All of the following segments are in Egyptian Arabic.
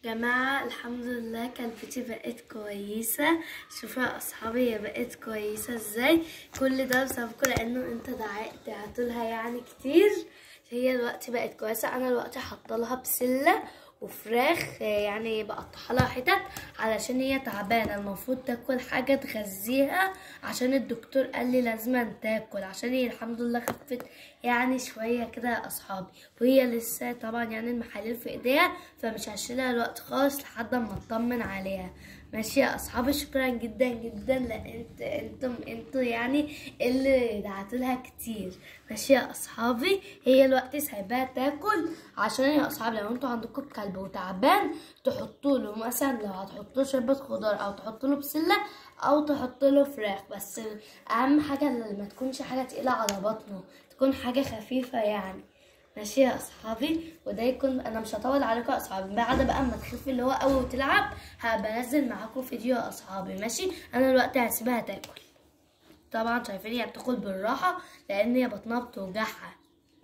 جماعة الحمد لله كلبتي بقت كويسة شوفوا يا أصحابي هي بقت كويسة ازاي كل ده بسببكم لأنه انت دعيتولها يعني كتير هي دلوقتي بقت كويسة أنا دلوقتي حاطلها بسلة وفراخ يعني بقطعها لها حتت علشان هي تعبانة المفروض تاكل حاجة تغذيها عشان الدكتور قال لي لازم تاكل عشان هي الحمد لله خفت يعني شوية كده يا أصحابي وهي لسه طبعا يعني المحاليل في ايديها فمش هشيلها الوقت خالص لحد ما اطمن عليها ماشي يا اصحابي شكرا جدا جدا لان انت انتم انتوا يعني اللي دعتولها كتير ماشي يا اصحابي هي الوقت سايباها تاكل عشان يا اصحابي لو انتوا عندكم كلب وتعبان تحطوا له مثلا لو هتحطوا له شوربه خضار او تحطوا له بسله او تحطوا له فراخ بس اهم حاجه اللي ما تكونش حاجه تقيله على بطنه تكون حاجه خفيفه يعني ماشي يا اصحابي وده يكون انا مش هطول عليكم يا اصحابي بعد بقى ما تخف اللي هو قوي وتلعب هبقى انزل معاكم فيديو يا اصحابي ماشي انا دلوقتي هسيبها تاكل طبعا شايفين هي بتاكل بالراحه لان هي بطنها بتوجعها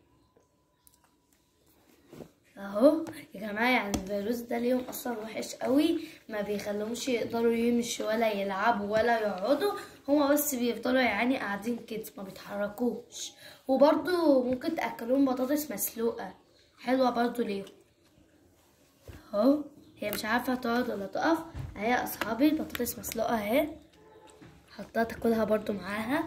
اهو يا جماعه يعني الفيروس ده ليهم اصلا وحش قوي ما بيخلوهمش يقدروا يمشوا ولا يلعبوا ولا يقعدوا هما بس بيفضلوا يعني قاعدين كده ما بيتحركوش وبرضو ممكن تاكلوهم بطاطس مسلوقه حلوه برضو ليهم اهو هي مش عارفه تقعد ولا تقف اهي يا اصحابي البطاطس مسلوقه اهي حطها تاكلها برضو معاها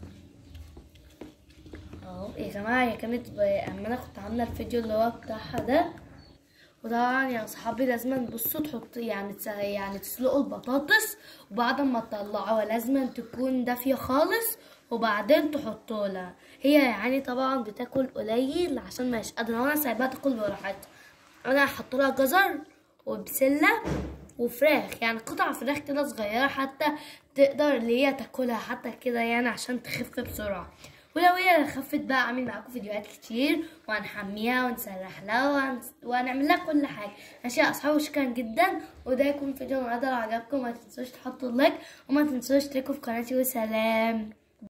اهو يا جماعه هي كانت اما انا كنت عامله الفيديو اللي هو بتاعها ده وطبعا يا صحابي لازم تبصوا تحط يعني يعني تسلقوا البطاطس وبعد ما تطلعوها لازم تكون دافيه خالص وبعدين تحطوا لها هي يعني طبعا بتاكل قليل عشان مش قادره وانا سايباها تاكل براحتها انا هحط لها جزر وبسله وفراخ يعني قطع فراخ كده صغيره حتى تقدر اللي هي تاكلها حتى كده يعني عشان تخف بسرعه ولو هي خفت بقى اعمل معاكم فيديوهات كتير وهنحميها ونسرح لها وهن... وهنعمل لها كل حاجه ماشي يا اصحابي شكرا جدا وده يكون فيديو النهارده لو عجبكم ما تنسوش تحطوا لايك وما تنسوش تشتركوا في قناتي وسلام